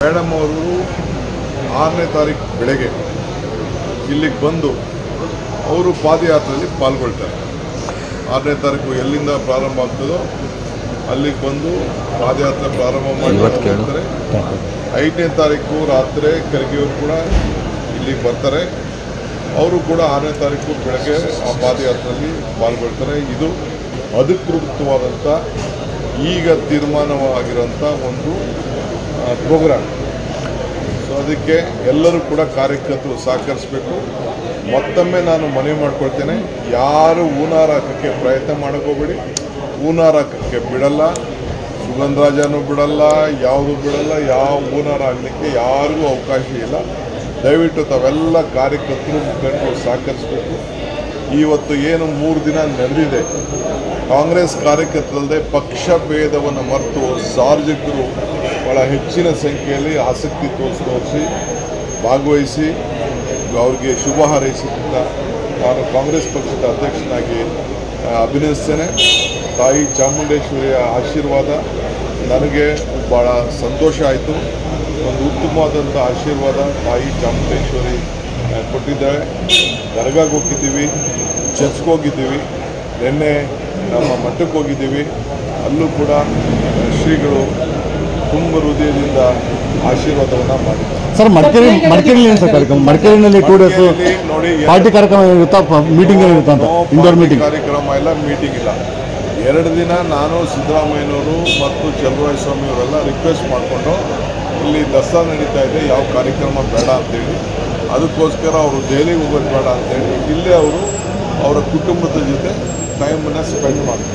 madam ಅವರು ಆರನೇ ತಾರೀಕು ಬೆಳಗ್ಗೆ ಇಲ್ಲಿಗೆ ಬಂದು ಅವರು ಪಾದಯಾತ್ರೆಯಲ್ಲಿ ಪಾಲ್ಗೊಳ್ತಾರೆ ಆರನೇ ತಾರೀಕು ಎಲ್ಲಿಂದ ಪ್ರಾರಂಭ ಆಗ್ತದೋ ಅಲ್ಲಿಗೆ ಬಂದು ಪಾದಯಾತ್ರೆ ಪ್ರಾರಂಭ ಮಾಡಿ ಹೋಗ್ತಾರೆ ಐದನೇ ತಾರೀಕು ರಾತ್ರಿ ಕರಗಿಯವರು ಕೂಡ ಇಲ್ಲಿಗೆ ಬರ್ತಾರೆ ಅವರು ಕೂಡ ಆರನೇ ತಾರೀಕು ಬೆಳಗ್ಗೆ ಆ ಪಾದಯಾತ್ರೆಯಲ್ಲಿ ಪಾಲ್ಗೊಳ್ತಾರೆ ಇದು ಅಧಿಕೃತವಾದಂಥ ಈಗ ತೀರ್ಮಾನವಾಗಿರೋಂಥ ಒಂದು ಪ್ರೋಗ್ರಾಮ್ ಸೊ ಅದಕ್ಕೆ ಎಲ್ಲರೂ ಕೂಡ ಕಾರ್ಯಕರ್ತರು ಸಹಕರಿಸಬೇಕು ಮತ್ತೊಮ್ಮೆ ನಾನು ಮನವಿ ಮಾಡ್ಕೊಳ್ತೇನೆ ಯಾರು ಹೂನಾರ ಹಾಕೋಕ್ಕೆ ಪ್ರಯತ್ನ ಮಾಡೋಕ್ಕೋಗ್ಬೇಡಿ ಹೂನಾರ ಹಾಕೋಕ್ಕೆ ಬಿಡಲ್ಲ ಸುಗಂಧರಾಜನೂ ಬಿಡಲ್ಲ ಯಾವುದು ಬಿಡಲ್ಲ ಯಾವ ಹೂನಾರ ಆಗಲಿಕ್ಕೆ ಯಾರಿಗೂ ಅವಕಾಶ ಇಲ್ಲ ದಯವಿಟ್ಟು ತಾವೆಲ್ಲ ಕಾರ್ಯಕರ್ತರು ಮುಖಂಡರು ಸಹಕರಿಸಬೇಕು ಇವತ್ತು ಏನು ಮೂರು ದಿನ ನಡೆದಿದೆ ಕಾಂಗ್ರೆಸ್ ಕಾರ್ಯಕರ್ತರಲ್ಲದೆ ಪಕ್ಷ ಭೇದವನ್ನು ಮರೆತು ಸಾರ್ವಜನಿಕರು ಭಾಳ ಹೆಚ್ಚಿನ ಸಂಖ್ಯೆಯಲ್ಲಿ ಆಸಕ್ತಿ ತೋರಿಸಿ ತೋರಿಸಿ ಭಾಗವಹಿಸಿ ಅವ್ರಿಗೆ ಶುಭ ಹಾರೈಸಿದ್ದ ನಾನು ಕಾಂಗ್ರೆಸ್ ಪಕ್ಷದ ಅಧ್ಯಕ್ಷನಾಗಿ ಆ, ಅಭಿನಯಿಸ್ತೇನೆ ತಾಯಿ ಚಾಮುಂಡೇಶ್ವರಿಯ ಆಶೀರ್ವಾದ ನನಗೆ ಭಾಳ ಸಂತೋಷ ಆಯಿತು ಒಂದು ಉತ್ತಮವಾದಂಥ ಆಶೀರ್ವಾದ ತಾಯಿ ಚಾಮುಂಡೇಶ್ವರಿ ಆ, ಕೊಟ್ಟಿದ್ದಾಳೆ ದರ್ಗಾಗೆ ಹೋಗಿದ್ದೀವಿ ಚರ್ಚ್ಗೆ ಹೋಗಿದ್ದೀವಿ ನಿನ್ನೆ ನಮ್ಮ ಮಠಕ್ಕೆ ಹೋಗಿದ್ದೀವಿ ಅಲ್ಲೂ ಕೂಡ ಶ್ರೀಗಳು ತುಂಬ ಹೃದಯದಿಂದ ಆಶೀರ್ವಾದವನ್ನು ಮಾಡಿದ್ದಾರೆ ಸರ್ ಮಡಿಕೇರಿ ಮಡಿಕೇರಿಯಲ್ಲಿ ಏನು ಸರ್ ಕಾರ್ಯಕ್ರಮ ಮಡಿಕೇರಿನಲ್ಲಿ ಟೂ ಡೇಸ್ ಮಡಿಕೇರಿಯಲ್ಲಿ ನೋಡಿ ಪಾರ್ಟಿ ಕಾರ್ಯಕ್ರಮ ಇರುತ್ತಾ ಮೀಟಿಂಗ್ ಇರುತ್ತಾ ಅಂತ ನೋ ಇಂಡೋರ್ ಪಾರ್ಟಿ ಮೀಟಿಂಗ್ ಕಾರ್ಯಕ್ರಮ ಇಲ್ಲ ಮೀಟಿಂಗ್ ಇಲ್ಲ ಎರಡು ದಿನ ನಾನು ಸಿದ್ದರಾಮಯ್ಯನವರು ಮತ್ತು ಚಲುವರಾಯ ಸ್ವಾಮಿ ಅವರೆಲ್ಲ ರಿಕ್ವೆಸ್ಟ್ ಮಾಡಿಕೊಂಡು ಇಲ್ಲಿ ದಸರಾ ನಡೀತಾ ಇದೆ ಯಾವ ಕಾರ್ಯಕ್ರಮ ಬೇಡ ಅಂತೇಳಿ ಅದಕ್ಕೋಸ್ಕರ ಅವರು ದೆಹಲಿಗೆ ಹೋಗೋದು ಬೇಡ ಅಂತೇಳಿ ಇಲ್ಲೇ ಅವರು ಅವರ ಕುಟುಂಬದ ಜೊತೆ ಟೈಮನ್ನು ಸ್ಪೆಂಡ್ ಮಾಡ್ತಾರೆ